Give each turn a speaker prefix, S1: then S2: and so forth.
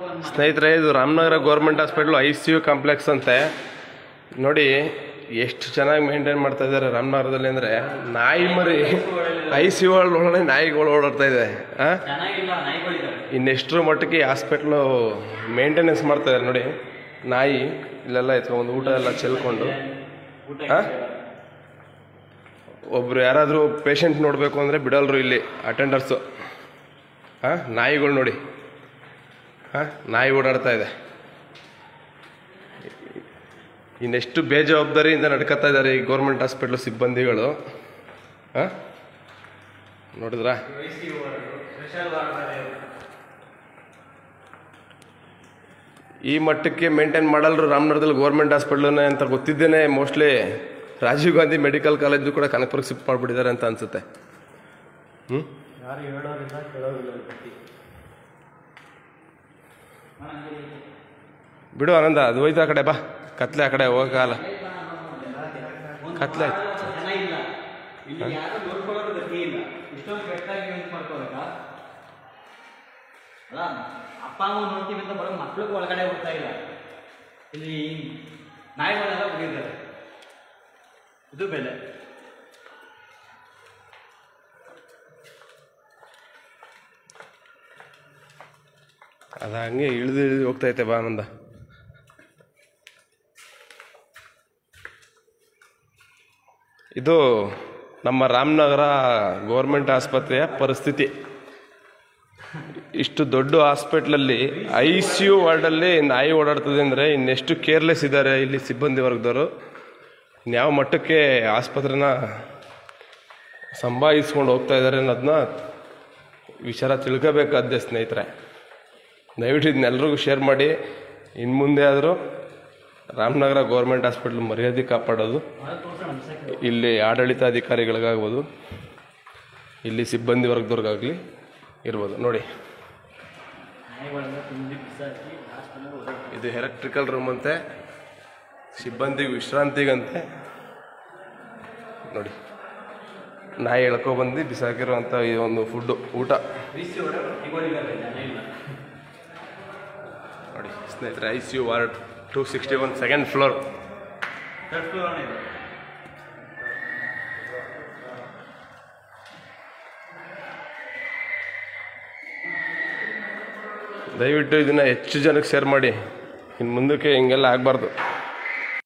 S1: ಸ್ನೇಹಿತರೆ ಇದು Ramanagara government hospital I C U complex ಅಂತೆ ನೋಡಿ ಎಷ್ಟು ಚೆನ್ನಾಗಿ ಮೇಂಟೈನ್ ಮಾಡ್ತಾ ಇದ್ದಾರೆ ರಾಮನಗರದಲ್ಲಿ ಅಂದರೆ ನಾಯಿ ಮರಿ ಐ ಸಿ ಯು ಒಳಗಡೆ ನಾಯಿಗಳು ಓಡಾಡ್ತಾ ಇದೆ ಆ?
S2: ಚೆನ್ನಾಗಿಲ್ಲ ನಾಯಿಗಳಿದ್ದಾವೆ
S1: ಇನ್ನೆಷ್ಟರ ಮಟ್ಟಿಗೆ ಈ ಹಾಸ್ಪಿಟ್ಲು ಮೇಂಟೆನೆನ್ಸ್ ಮಾಡ್ತಾ ಇದ್ದಾರೆ ನೋಡಿ ನಾಯಿ ಇಲ್ಲೆಲ್ಲ ಎತ್ಕೊಂಡು ಊಟ ಎಲ್ಲ ಚೆಲ್ಕೊಂಡು
S2: ಊಟ
S1: ಆ? ಒಬ್ರು ಯಾರಾದರೂ ಪೇಷಂಟ್ ನೋಡಬೇಕು ಅಂದರೆ ಬಿಡಲ್ರು ಇಲ್ಲಿ ಅಟೆಂಡರ್ಸು ಹಾಂ ನಾಯಿಗಳು ನೋಡಿ ಹಾಂ ನಾಯಿ ಓಡಾಡ್ತಾ ಇದೆ ಇನ್ನೆಷ್ಟು ಬೇಜವಾಬ್ದಾರಿಯಿಂದ ನಡ್ಕೊತಾ ಇದ್ದಾರೆ ಈ ಗೌರ್ಮೆಂಟ್ ಹಾಸ್ಪಿಟ್ಲು ಸಿಬ್ಬಂದಿಗಳು ಹಾಂ ನೋಡಿದ್ರಾ ಈ ಮಟ್ಟಕ್ಕೆ ಮೇಂಟೈನ್ ಮಾಡಲ್ರು ರಾಮನಗರದಲ್ಲಿ ಗೌರ್ಮೆಂಟ್ ಹಾಸ್ಪಿಟ್ಲನ್ನೇ ಅಂತ ಗೊತ್ತಿದ್ದೇನೆ mostly Rajiv Gandhi medical college ಕೂಡ ಕನಕಪುರಕ್ಕೆ ಶಿಫ್ಟ್ ಮಾಡಿಬಿಟ್ಟಿದ್ದಾರೆ ಅಂತ ಅನ್ಸುತ್ತೆ ಹ್ಞೂ
S2: ಯಾರು ಹೇಳೋರಿಲ್ಲ ಕೇಳೋರಿಲ್ಲ ಈ ಬಗ್ಗೆ.
S1: ಬಿಡು ಆನಂದ ಅದು ಹೋಯ್ತು ಆ ಕಡೆ ಬಾ ಕತ್ಲೆ ಆ ಕಡೆ ಹೋಗಕ್ಕಾಗಲ್ಲ ಕತ್ಲೆ ಆಯ್ತು
S2: ಜನ ಇಲ್ಲ ಇಲ್ಲಿ ಯಾರು ನೋಡ್ಕೊಳ್ಳೋರು ಗತಿ ಇಲ್ಲ ಇಷ್ಟೊಂದು ಕೆಟ್ಟಾಗಿ ಯೂಸ್ ಮಾಡ್ಕೋಬೇಕಾ ಅಲ್ಲ ಅಪ್ಪ ಅಮ್ಮ ನೋಡ್ತೀವಿ ಅಂತ ಬರೋ ಮಕ್ಳಿಗೂ ಒಳಗಡೆ ಹೋಗ್ತಾ ಇಲ್ಲ ಇಲ್ಲಿ ನಾಯಿಗಳೆಲ್ಲ ಹೋಗಿದ್ದಾರೆ ಇದು ಬೆಲೆ
S1: ಅದು ಹಂಗೆ ಇಳಿದು ಇಳಿದು ಹೋಗ್ತೈತೆ ಬಾ ಆನಂದ ಇದು ನಮ್ಮ ರಾಮನಗರ ಗೌರ್ಮೆಂಟ್ ಆಸ್ಪತ್ರೆಯ ಪರಿಸ್ಥಿತಿ ಇಷ್ಟು ದೊಡ್ಡ ಹಾಸ್ಪಿಟ್ಲಲ್ಲಿ ಐ ಸಿ ಯು ವಾರ್ಡಲ್ಲಿ ನಾಯಿ ಓಡಾಡ್ತದೆ ಅಂದರೆ ಇನ್ನೆಷ್ಟು ಕೇರ್ಲೆಸ್ ಇದ್ದಾರೆ ಇಲ್ಲಿ ಸಿಬ್ಬಂದಿ ವರ್ಗದವರು ಇನ್ಯಾವ ಮಟ್ಟಕ್ಕೆ ಆಸ್ಪತ್ರೆನ ಸಂಭಾಯಿಸ್ಕೊಂಡು ಹೋಗ್ತಾ ಇದ್ದಾರೆ ಅನ್ನೋದನ್ನ ವಿಚಾರ ತಿಳ್ಕೋಬೇಕಾದ್ದೆ ಸ್ನೇಹಿತರೆ ದಯವಿಟ್ಟು ಇದನ್ನೆಲ್ರಿಗೂ ಶೇರ್ ಮಾಡಿ ಇನ್ನು ಮುಂದೆ ಆದರೂ ರಾಮನಗರ ಗೌರ್ಮೆಂಟ್ ಹಾಸ್ಪಿಟ್ಲ್ ಮರ್ಯಾದೆ ಕಾಪಾಡೋದು ಇಲ್ಲಿ ಆಡಳಿತಾಧಿಕಾರಿಗಳಿಗಾಗ್ಬೋದು ಇಲ್ಲಿ ಸಿಬ್ಬಂದಿ ವರ್ಗದವ್ರಿಗಾಗಲಿ ಇರ್ಬೋದು ನೋಡಿ
S2: ನಾಯಿಗಳೆಲ್ಲ ತುಂಬಿ ಬಿಸಾಕಿ ಹಾಸ್ಪಿಟಲ್ ಹೋಗಿ
S1: ಇದು ಎಲೆಕ್ಟ್ರಿಕಲ್ ರೂಮ್ ಅಂತೆ ಸಿಬ್ಬಂದಿ ವಿಶ್ರಾಂತಿಗಂತೆ ನೋಡಿ ನಾಯಿ ಎಳ್ಕೊಬಂದು ಬಿಸಾಕಿರುವಂಥ ಈ ಒಂದು ಫುಡ್ಡು ಊಟ
S2: ಬಿಸಿ ಹೊಡೆದು ಇಗಳಿದ್ದಾರೆ ಜನ ಇಲ್ಲ
S1: ನೋಡಿ ಸ್ನೇಹಿತರೆ I C U ward two sixty one second floor
S2: third floor ಇದೆ
S1: ದಯವಿಟ್ಟು ಇದನ್ನು ಹೆಚ್ಚು ಜನಕ್ಕೆ ಶೇರ್ ಮಾಡಿ ಇನ್ನು ಮುಂದಕ್ಕೆ ಹಿಂಗೆಲ್ಲ ಆಗಬಾರ್ದು